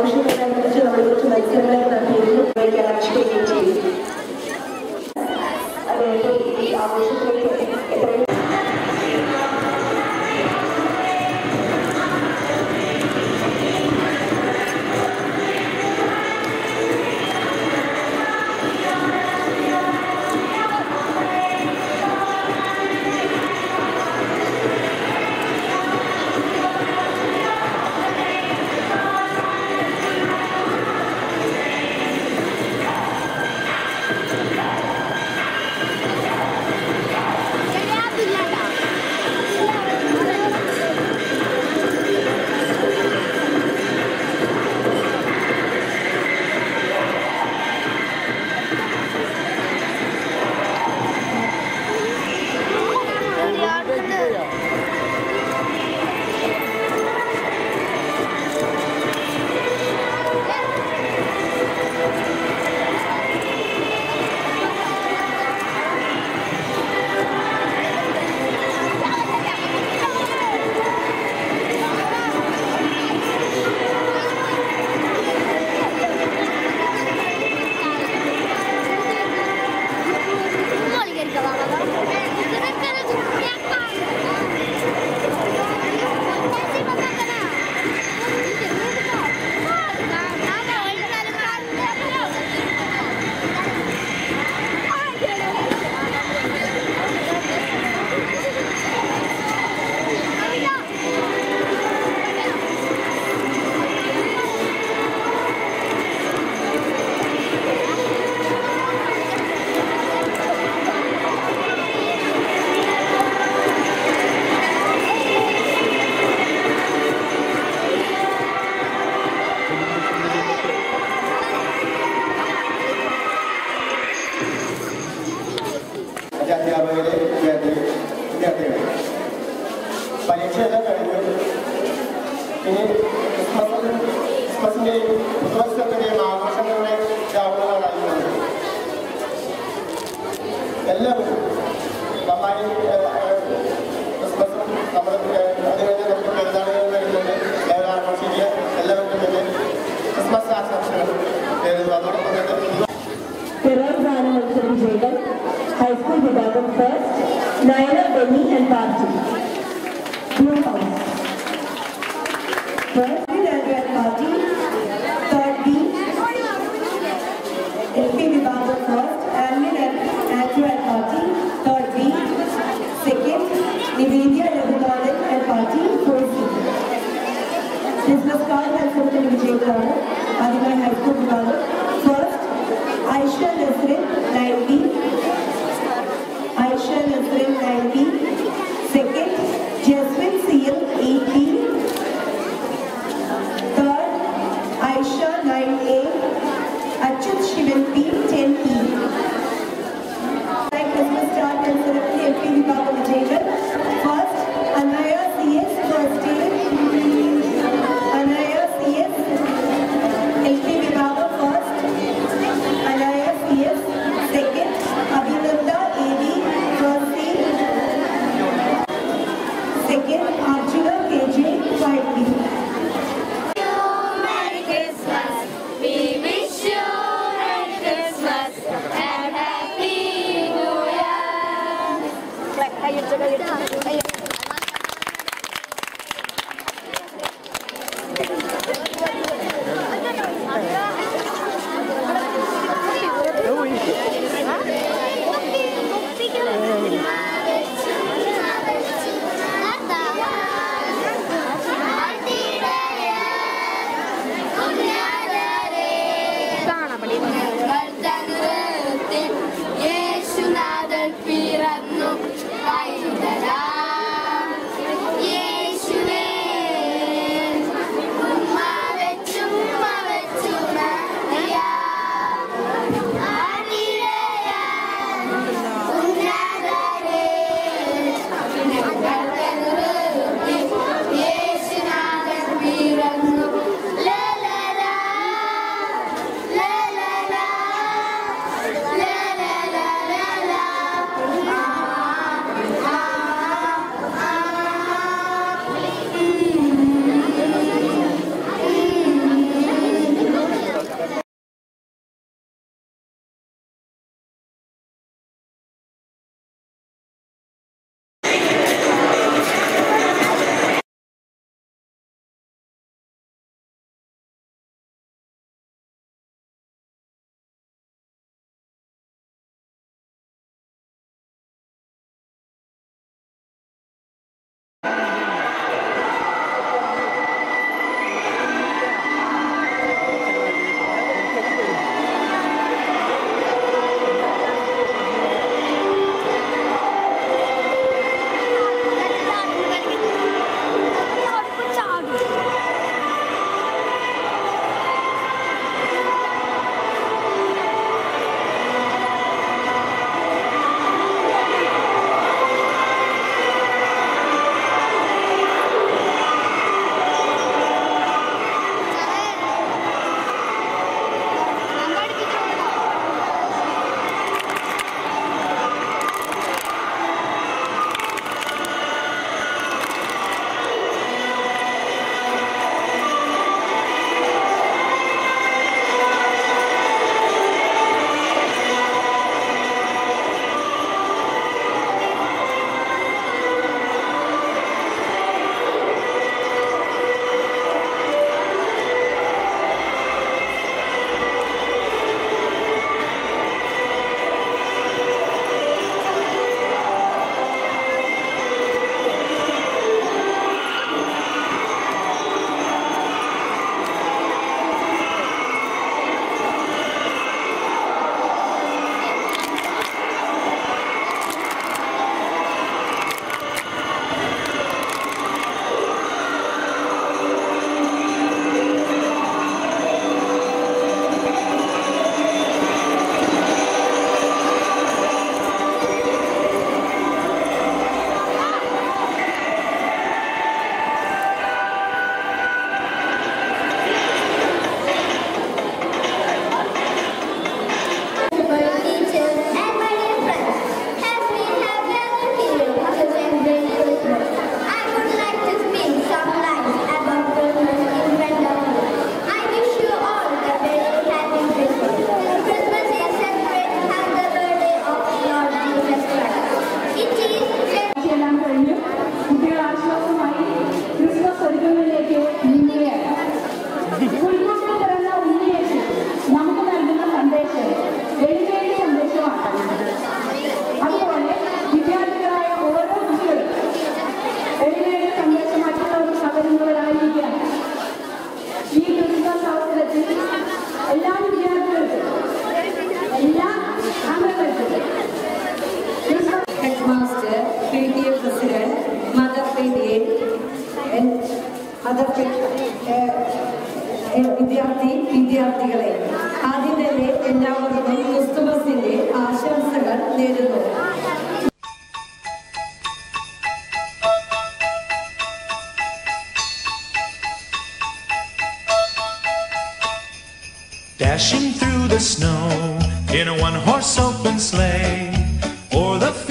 ആഘോഷിക്കുന്നതിനെക്കുറിച്ച് നമ്മൾ കുറച്ച് മത്സരങ്ങൾ നടത്തിയിരുന്നു ആവിഷ്കരിക്കുകയും ചെയ്തു അതായത് ഈ ആഘോഷത്തിലേക്ക് എത്രയും അധ്യാപകരെ വിദ്യാർത്ഥി വിദ്യാർത്ഥികളെ പരീക്ഷയെല്ലാം കഴിഞ്ഞു ഇനി ക്രിസ്മസ് ക്രിസ്മസിന്റെയും പുതുവത്സരത്തിന്റെയും ആഘോഷങ്ങളുടെ രാവുകളായി എല്ലാവരും നന്നായി ഏഹ്, ഏഹ്, ക്രിസ്മസും നമ്മൾ അത് കഴിഞ്ഞ് നമുക്ക് പെരുന്നാളുകൾ വരുന്നുണ്ട് എല്ലാവരും ആഘോഷിക്കുക എല്ലാവർക്കും തന്നെ ക്രിസ്മസ് ആശംസകൾ നേരുന്നു അതോടൊപ്പം തന്നെ പിറർ ഗാന മത്സര വിജയികൾ ഹൈസ്കൂൾ വിഭാഗം first Nayana Benny and party blue house first and party third B L P വിഭാഗം first and Andrew and party third B second Nivedya Raghunathan and party fourth C Christmas card മത്സരത്തിന് വിജയികളാണ് ആദ്യമായി ഹൈസ്കൂൾ വിഭാഗം first Aisha Nasrin nine B Aisha Nasrin nine B second Jaswin C L eight B third Aisha nine A Achyut Shivan P ten E Christmas star മത്സരത്തിൽ L P വിഭാഗം വിജയികൾ first Anaya C S first Anaya C S L P വിഭാഗം first Anaya C S second Abhinanda A B first second Arjuna K J five B Merry Christmas. We wish you Merry Christmas and Happy New Year. യേശുനാഥൻ പിറന്നു വൈദ്യരാ ഏഹ്, ഏഹ്, വിദ്യാർത്ഥി വിദ്യാർത്ഥികളെ ആദ്യം തന്നെ എല്ലാവർക്കും ക്രിസ്തുമസിന്റെ ആശംസകൾ നേരുന്നു Dashing through the snow in a one horse open sleigh, o'er the